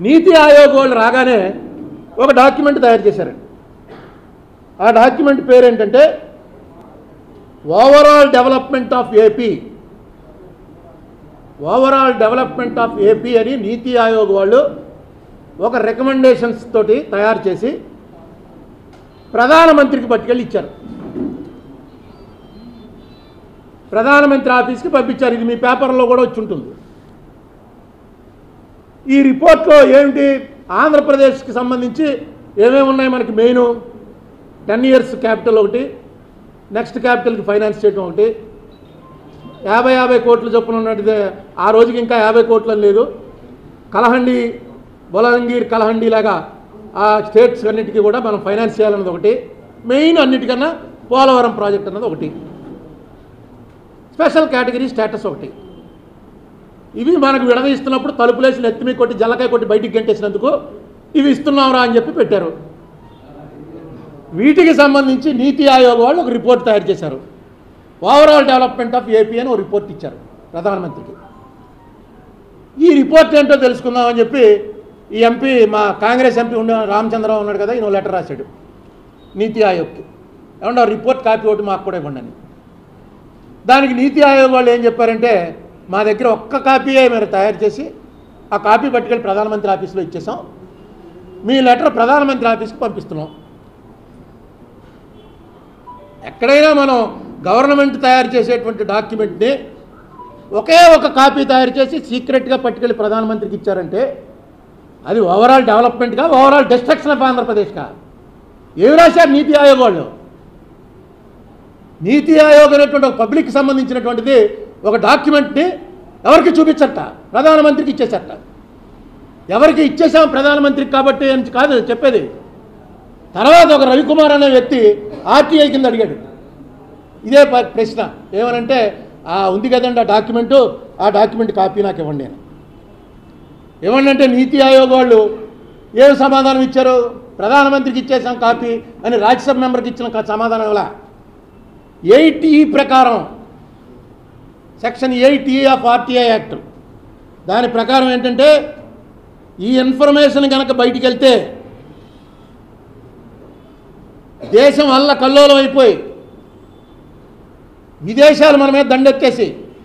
నీతి ఆయోగ్ వాళ్ళు రాగానే ఒక డాక్యుమెంట్ తయారు చేశారండి ఆ డాక్యుమెంట్ పేరు ఏంటంటే overall development of AP overall development of AP అని నీతి ఆయోగ్ వాళ్ళు ఒక రికమెండేషన్స్ తోటి తయారు చేసి ప్రధానమంత్రికి పట్టుకెళ్ళి ఇచ్చారు ప్రధానమంత్రి ఆఫీస్కి పంపించారు ఇది మీ పేపర్లో కూడా వచ్చి ఉంటుంది ఈ రిపోర్ట్లో ఏమిటి ఆంధ్రప్రదేశ్కి సంబంధించి ఏమేమి ఉన్నాయి మనకి మెయిన్ టెన్ ఇయర్స్ క్యాపిటల్ ఒకటి నెక్స్ట్ క్యాపిటల్కి ఫైనాన్స్ చేయడం ఒకటి యాభై యాభై కోట్లు చొప్పున ఉన్నది ఆ రోజుకి ఇంకా యాభై కోట్లు అని లేదు కలహండి బొలంగీర్ కలహండి లాగా ఆ స్టేట్స్ అన్నిటికీ కూడా మనం ఫైనాన్స్ చేయాలన్నది ఒకటి మెయిన్ అన్నిటికన్నా పోలవరం ప్రాజెక్ట్ అన్నది ఒకటి స్పెషల్ కేటగిరీ స్టేటస్ ఒకటి ఇవి మనకు విడదీస్తున్నప్పుడు తలుపులేసి నెత్తిమీ కొట్టి జల్లకాయ కొట్టి బయటికి గంటేసినందుకు ఇవి ఇస్తున్నాంరా అని చెప్పి పెట్టారు వీటికి సంబంధించి నీతి ఆయోగ్ వాళ్ళు ఒక రిపోర్ట్ తయారు చేశారు ఓవరాల్ డెవలప్మెంట్ ఆఫ్ ఏపీ అని ఒక రిపోర్ట్ ఇచ్చారు ప్రధానమంత్రికి ఈ రిపోర్ట్ ఏంటో తెలుసుకుందామని చెప్పి ఈ ఎంపీ మా కాంగ్రెస్ ఎంపీ ఉన్న రామచంద్రరావు ఉన్నాడు కదా ఈయన ఓ లెటర్ రాశాడు నీతి ఆయోగ్కి ఏమన్నా రిపోర్ట్ కాపీ ఒకటి మాకు కూడా ఇవ్వండి అని దానికి నీతి ఆయోగ్ వాళ్ళు ఏం చెప్పారంటే మా దగ్గర ఒక్క కాపీయే మీరు తయారు చేసి ఆ కాపీ పట్టుకెళ్ళి ప్రధానమంత్రి ఆఫీస్లో ఇచ్చేసాం మీ లెటర్ ప్రధానమంత్రి ఆఫీస్కి పంపిస్తున్నాం ఎక్కడైనా మనం గవర్నమెంట్ తయారు చేసేటువంటి డాక్యుమెంట్ని ఒకే ఒక కాపీ తయారు చేసి సీక్రెట్గా పట్టుకెళ్ళి ప్రధానమంత్రికి ఇచ్చారంటే అది ఓవరాల్ డెవలప్మెంట్గా ఓవరాల్ డిస్ట్రక్షన్ ఆఫ్ ఆంధ్రప్రదేశ్గా ఏమి రాశారు నీతి ఆయోగ్ వాళ్ళు నీతి ఆయోగ్ అనేటువంటి ఒక పబ్లిక్కి సంబంధించినటువంటిది ఒక డాక్యుమెంట్ని ఎవరికి చూపించట ప్రధానమంత్రికి ఇచ్చేసట ఎవరికి ఇచ్చేసాం ప్రధానమంత్రికి కాబట్టి అని కాదు చెప్పేది తర్వాత ఒక రవికుమార్ అనే వ్యక్తి ఆర్టీఐ కింద అడిగాడు ఇదే ప- ప్రశ్న ఏమనంటే ఆ ఉంది కదండి ఆ డాక్యుమెంటు ఆ డాక్యుమెంట్ కాపీ నాకు ఇవ్వండి అని ఇవ్వండి అంటే నీతి ఆయోగ్ వాళ్ళు ఏం సమాధానం ఇచ్చారు ప్రధానమంత్రికి ఇచ్చేసాం కాపీ అని రాజ్యసభ మెంబర్కి ఇచ్చిన కా- సమాధానం ఇలా ఎయిట్ ఈ ప్రకారం section eight E of RTI act దాని ప్రకారం ఏంటంటే ఈ ఇన్ఫర్మేషన్ కనుక బయటికి వెళ్తే దేశం వల్ల కల్లోలం అయిపోయి విదేశాలు మన మీద దండెత్తేసి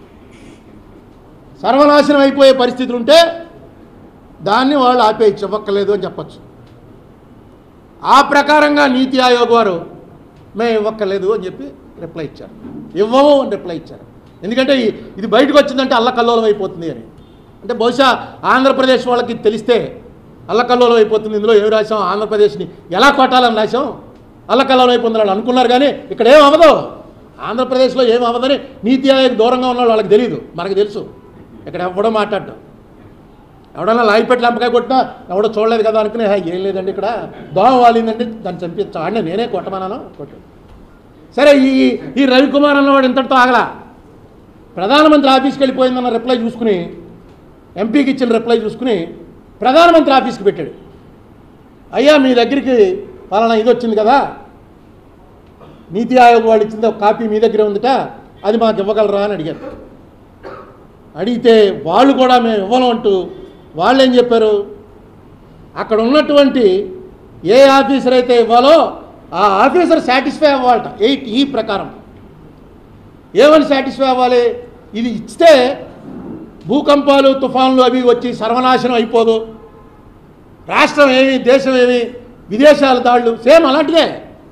సర్వనాశనం అయిపోయే పరిస్థితులు ఉంటే దాన్ని వాళ్ళు ఆపేయచ్చు ఇవ్వక్కలేదు అని చెప్పచ్చు ఆ ప్రకారంగా నీతి ఆయోగ్ వారు మేము ఇవ్వక్కలేదు అని చెప్పి రిప్లై ఇచ్చారు ఇవ్వము అని రిప్లై ఇచ్చారు ఎందుకంటే ఈ- ఇది బయటకు వచ్చిందంటే అల్లకల్లోలం అయిపోతుంది అని అంటే బహుశా ఆంధ్రప్రదేశ్ వాళ్ళకి తెలిస్తే అల్లకల్లోలం అయిపోతుంది ఇందులో ఏమి రాసాం ఆంధ్రప్రదేశ్ని ఎలా కొట్టాలని రాసాం అల్లకల్లోలం అయిపోతుంది వాళ్ళు అనుకున్నారు కానీ ఇక్కడ ఏం అవ్వదు ఆంధ్రప్రదేశ్లో ఏం అవ్వదని నీతి ఆయోగ్ దూరంగా ఉన్న వాళ్ళకి తెలియదు మనకు తెలుసు ఇక్కడ ఎవడో మాట్లాడడం ఎవడన్నా లాగిపెట్టి లంపకాయ కొట్టినా ఎవడో చూడలేదు కదా అనుకుని "హే, ఏం లేదండి ఇక్కడ దోమ వాలిందండి దాన్ని చంపించా అంటే నేనే కొట్టమన్నాను కొట్టు సరే ఈ ఈ రవికుమార్ అన్నవాడు ఇంతటితో ఆగలా ప్రధానమంత్రి ఆఫీస్కి వెళ్ళిపోయిందన్న రిప్లై చూసుకుని ఎంపీకి ఇచ్చిన రిప్లై చూసుకుని ప్రధానమంత్రి ఆఫీస్కి పెట్టాడు అయ్యా మీ దగ్గరికి పలానా ఇది వచ్చింది కదా నీతి ఆయోగ్ వాళ్ళు ఇచ్చింది ఒక కాపీ మీ దగ్గరే ఉందిట అది మాకు ఇవ్వగలరా అని అడిగారు అడిగితే వాళ్ళు కూడా మేము ఇవ్వను అంటూ వాళ్ళు ఏం చెప్పారు అక్కడ ఉన్నటువంటి ఏ ఆఫీసర్ అయితే ఇవ్వాలో ఆ ఆఫీసర్ సాటిస్ఫై అవ్వాలట ఎయిట్ ఈ ప్రకారం ఏమని సాటిస్ఫై అవ్వాలి ఇది ఇస్తే భూకంపాలు తుఫాన్లు అవి వచ్చి సర్వనాశనం అయిపోదు రాష్ట్రం ఏమి దేశం ఏమి విదేశాల దాళ్ళు సేమ్ అలాంటిదే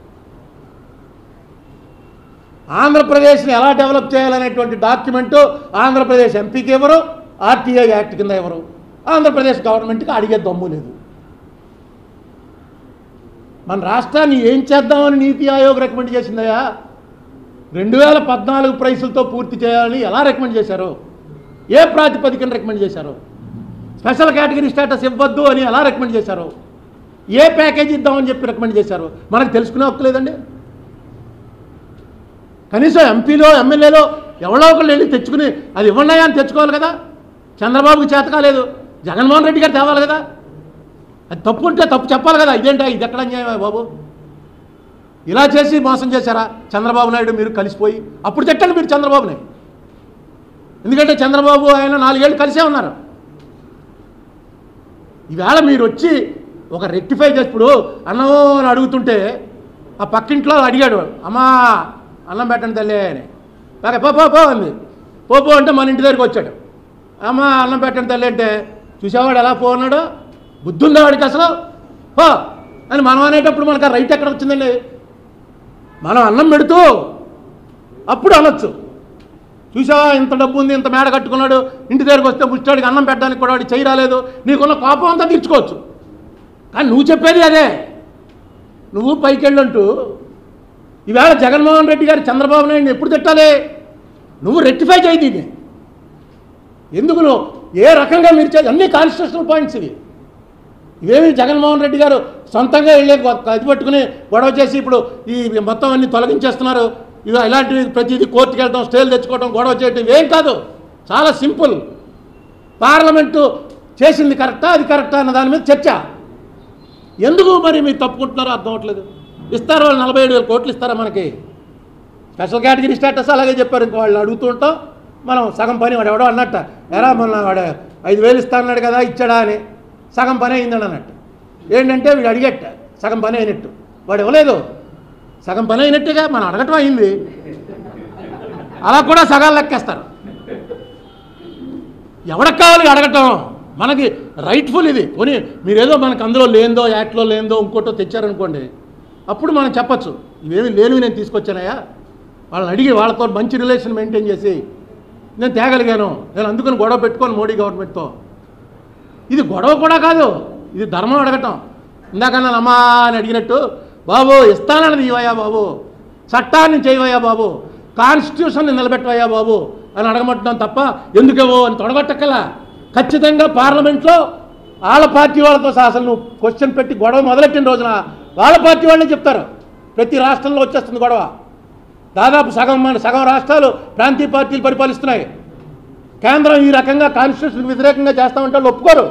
ఆంధ్రప్రదేశ్ని ఎలా డెవలప్ చేయాలనేటువంటి డాక్యుమెంటు ఆంధ్రప్రదేశ్ ఎంపీకి ఎవరు ఆర్టీఐ యాక్ట్ కింద ఎవరు ఆంధ్రప్రదేశ్ గవర్నమెంట్కి అడిగే దమ్ము లేదు మన రాష్ట్రాన్ని ఏం చేద్దామని నీతి ఆయోగ్ రికమెండ్ చేసిందయ్యా రెండు వేల పద్నాలుగు ప్రైసులతో పూర్తి చేయాలని ఎలా రికమెండ్ చేశారు ఏ ప్రాతిపదికన రికమెండ్ చేశారు స్పెషల్ కేటగిరీ స్టేటస్ ఇవ్వద్దు అని ఎలా రికమెండ్ చేశారు ఏ ప్యాకేజ్ ఇద్దామని చెప్పి రికమెండ్ చేశారు మనకు తెలుసుకునే హక్కు లేదండి కనీసం ఎంపీలో ఎమ్మెల్యేలో ఎవరో ఒకళ్ళు వెళ్ళి తెచ్చుకుని అది ఇవ్వండి అని తెచ్చుకోవాలి కదా చంద్రబాబుకి చేత కాలేదు జగన్మోహన్ రెడ్డి గారు తేవాలి కదా అది తప్పు ఉంటే తప్పు చెప్పాలి కదా ఇదేంటా ఇది ఎక్కడ అన్యాయమే బాబు ఇలా చేసి మోసం చేశారా చంద్రబాబు నాయుడు మీరు కలిసిపోయి అప్పుడు తిట్టండి మీరు చంద్రబాబుని ఎందుకంటే చంద్రబాబు ఆయన నాలుగేళ్ళు కలిసే ఉన్నారు ఈవేళ మీరు వచ్చి ఒక రెక్టిఫై చేసి ఇప్పుడు అన్నమో అని అడుగుతుంటే ఆ పక్కింట్లో అడిగాడు అమ్మా అన్నం పెట్టండి తల్లి అని బాగా పో పో పో అంది పో పో అంటే మన ఇంటి దగ్గరికి వచ్చాడు అమ్మా అన్నం పెట్టండి తల్లి అంటే చూసేవాడు ఎలా పో అన్నాడు బుద్ధి ఉందా వాడికి అసలు పో అని మనం అనేటప్పుడు మనకు ఆ రైట్ ఎక్కడ వచ్చిందండి మనం అన్నం పెడుతూ అప్పుడు అనొచ్చు చూసావా ఇంత డబ్బు ఉంది ఇంత మేడ కట్టుకున్నాడు ఇంటి దగ్గరికి వస్తే ముష్టాడికి అన్నం పెట్టడానికి కూడా వాడు చేయి రాలేదు నీకున్న కోపం అంతా తీర్చుకోవచ్చు కానీ నువ్వు చెప్పేది అదే నువ్వు పైకెళ్ళంటూ ఈవేళ జగన్మోహన్ రెడ్డి గారు చంద్రబాబు నాయుడిని ఎప్పుడు తిట్టాలి నువ్వు రెక్టిఫై చేయి దీన్ని ఎందుకు నువ్వు ఏ రకంగా మీరు చే అన్ని కాన్స్టిట్యూషనల్ పాయింట్స్ ఇవి ఇవేమి జగన్మోహన్ రెడ్డి గారు సొంతంగా వెళ్ళే అది పట్టుకుని గొడవ చేసి ఇప్పుడు ఈ మొత్తం అన్ని తొలగించేస్తున్నారు ఇవి ఇలాంటివి ప్రతిదీ కోర్టుకి వెళ్ళడం స్టేలు తెచ్చుకోవడం గొడవ చేయడం ఇవేం కాదు చాలా సింపుల్ పార్లమెంటు చేసింది కరెక్టా అది కరెక్టా అన్న దాని మీద చర్చ ఎందుకు మరి మీరు తప్పుకుంటున్నారో అర్థం అవట్లేదు ఇస్తారు వాళ్ళు నలభై ఏడు వేల కోట్లు ఇస్తారా మనకి స్పెషల్ కేటగిరీ స్టేటస్ అలాగే చెప్పారు ఇంక వాళ్ళు అడుగుతూ ఉంటాం మనం సగం పని వాడు ఎవడో అన్నట్ట ఎరా మొన్న వాడు ఐదు వేలు ఇస్తా అన్నాడు కదా ఇచ్చాడా అని సగం పని అయిందని అన్నట్టు ఏంటంటే వీడు అడిగట్ట సగం పని అయినట్టు వాడు ఇవ్వలేదు సగం పని అయినట్టుగా మనం అడగటం అయింది అలా కూడా సగాలు లెక్కేస్తారు ఎవరికి కావాలి అడగటం మనకి రైట్ఫుల్ ఇది కొని మీరేదో మనకు అందులో లేందో యాక్ట్లో లేందో ఇంకోటో తెచ్చారనుకోండి అప్పుడు మనం చెప్పచ్చు ఇవేమి లేనివి నేను తీసుకొచ్చానయ్యా వాళ్ళని అడిగి వాళ్ళతో మంచి రిలేషన్ మెయింటైన్ చేసి నేను తేగలిగాను నేను అందుకని గొడవ పెట్టుకోను మోడీ గవర్నమెంట్తో ఇది గొడవ కూడా కాదు ఇది ధర్మం అడగటం ఇందాక నన్ను అమ్మా అని అడిగినట్టు బాబు ఇస్తానన్నది ఇవయ్యా బాబు చట్టాన్ని చేయవయ్యా బాబు కాన్స్టిట్యూషన్ని నిలబెట్టవయ్యా బాబు అని అడగమంటున్నాం తప్ప ఎందుకేవో అని తొడగొట్టక్కల ఖచ్చితంగా పార్లమెంట్లో వాళ్ళ పార్టీ వాళ్ళతో సహా అసలు నువ్వు క్వశ్చన్ పెట్టి గొడవ మొదలెట్టిన రోజున వాళ్ళ పార్టీ వాళ్ళే చెప్తారు ప్రతి రాష్ట్రంలో వచ్చేస్తుంది గొడవ దాదాపు సగం మన సగం రాష్ట్రాలు ప్రాంతీయ పార్టీలు పరిపాలిస్తున్నాయి కేంద్రం ఈ రకంగా కాన్స్టిట్యూషన్ వ్యతిరేకంగా చేస్తామంటే వాళ్ళు ఒప్పుకోరు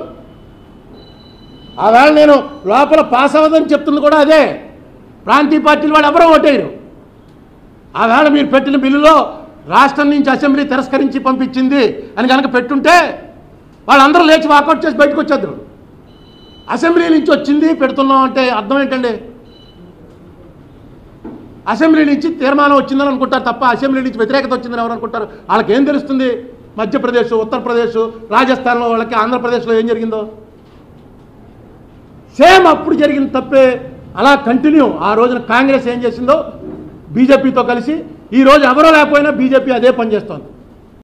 ఆవేళ నేను లోపల పాస్ అవ్వదని చెప్తుంది కూడా అదే ప్రాంతీయ పార్టీలు వాళ్ళు ఎవరో ఓటేయరు ఆవేళ మీరు పెట్టిన బిల్లులో రాష్ట్రం నుంచి అసెంబ్లీ తిరస్కరించి పంపించింది అని కనుక పెట్టుంటే వాళ్ళందరూ లేచి వాకౌట్ చేసి బయటకు వచ్చేద్దరు అసెంబ్లీ నుంచి వచ్చింది పెడుతున్నాం అంటే అర్థం ఏంటండి అసెంబ్లీ నుంచి తీర్మానం వచ్చిందని అనుకుంటారు తప్ప అసెంబ్లీ నుంచి వ్యతిరేకత వచ్చిందని ఎవరు అనుకుంటారు వాళ్ళకి ఏం తెలుస్తుంది మధ్యప్రదేశ్ ఉత్తరప్రదేశ్ రాజస్థాన్లో వాళ్ళకి ఆంధ్రప్రదేశ్లో ఏం జరిగిందో సేమ్ అప్పుడు జరిగిన తప్పే అలా కంటిన్యూ ఆ రోజున కాంగ్రెస్ ఏం చేసిందో బీజేపీతో కలిసి ఈ రోజు ఎవరో లేకపోయినా బీజేపీ అదే పనిచేస్తోంది